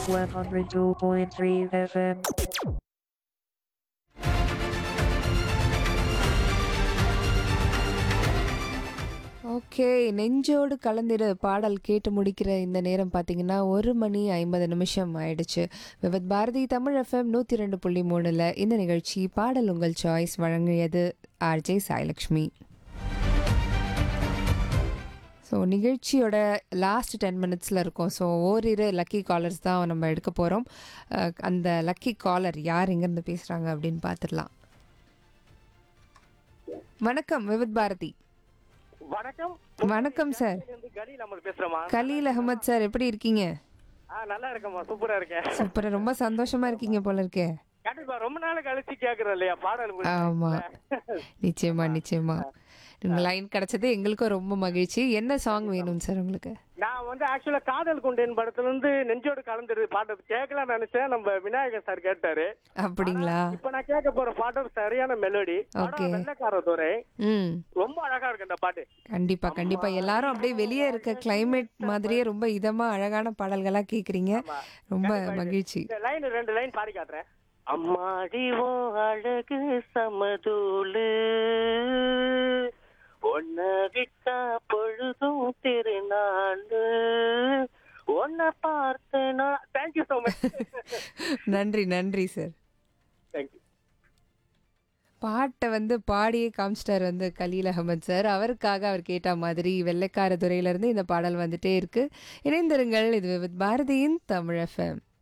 102.3 FM. Okay நெஞ்சோடு கலந்திரு பாடல் கேட்டு முடிக்கிற இந்த நேரம் பார்த்தீங்கன்னா ஒரு மணி ஐம்பது நிமிஷம் ஆயிடுச்சு விவத் பாரதி தமிழ் எஃப்எம் நூற்றி ரெண்டு புள்ளி மூணில் இந்த நிகழ்ச்சி பாடல் உங்கள் சாய்ஸ் வழங்கியது ஆர்ஜே சாய்லக்ஷ்மி ஸோ நிகழ்ச்சியோட லாஸ்ட் டென் மினிட்ஸில் இருக்கும் ஸோ ஓரிரு லக்கி காலர்ஸ் தான் நம்ம எடுக்க போகிறோம் அந்த லக்கி காலர் யார் எங்கேருந்து பேசுகிறாங்க அப்படின்னு பார்த்துடலாம் வணக்கம் விவித் பாரதி வணக்கம் வணக்கம் சார் இருந்து கலீல் அமர் பேசுறேமா கலீல் அகமத் சார் எப்படி இருக்கீங்க ஆ நல்லா இருக்கேம்மா சூப்பரா இருக்கேன் சூப்பரா ரொம்ப சந்தோஷமா இருக்கீங்க போல இருக்கே கண்டிப்பா ரொம்ப நாள் கழிச்சு கேக்குறேன் இல்லையா பாடல் உங்களுக்கு. ஆமா நிச்சயமா நிச்சயமா உங்க லைன் கிடைச்சது எங்களுக்கும் ரொம்ப மகிழ்ச்சி என்ன சாங் வேணும் சார் உங்களுக்கு நான் வந்து ஆக்சுவலா காதல் கொண்டேன் படத்துல இருந்து நெஞ்சோடு கலந்துரு பாட்டு கேட்கலாம் நினைச்சேன் நம்ம விநாயகர் சார் கேட்டாரு அப்படிங்களா இப்ப நான் கேட்க போற பாட்டு சரியான மெலோடி Okay. வெள்ளக்கார துறை ம் ரொம்ப அழகா இருக்கு இந்த பாட்டு கண்டிப்பா கண்டிப்பா எல்லாரும் அப்படியே வெளியே இருக்க கிளைமேட் மாதிரியே ரொம்ப இதமா அழகான பாடல்களா கேக்குறீங்க ரொம்ப மகிழ்ச்சி இந்த லைன் ரெண்டு லைன் பாடி காட்டுறேன் அம்மாடி ஓ அழகு சமதூளு ஒன்ன விட்டா பொழுதும் திருநாளு ஒன்ன பார்த்தனா தேங்க்யூ ஸோ மச் நன்றி நன்றி சார் தேங்க்யூ பாட்டை வந்து பாடியே காமிச்சிட்டார் வந்து கலீல் அகமது சார் அவருக்காக அவர் கேட்ட மாதிரி வெள்ளைக்கார துறையிலிருந்து இந்த பாடல் வந்துட்டே இருக்கு இணைந்திருங்கள் இது வித் பாரதியின் தமிழ் எஃப்எம்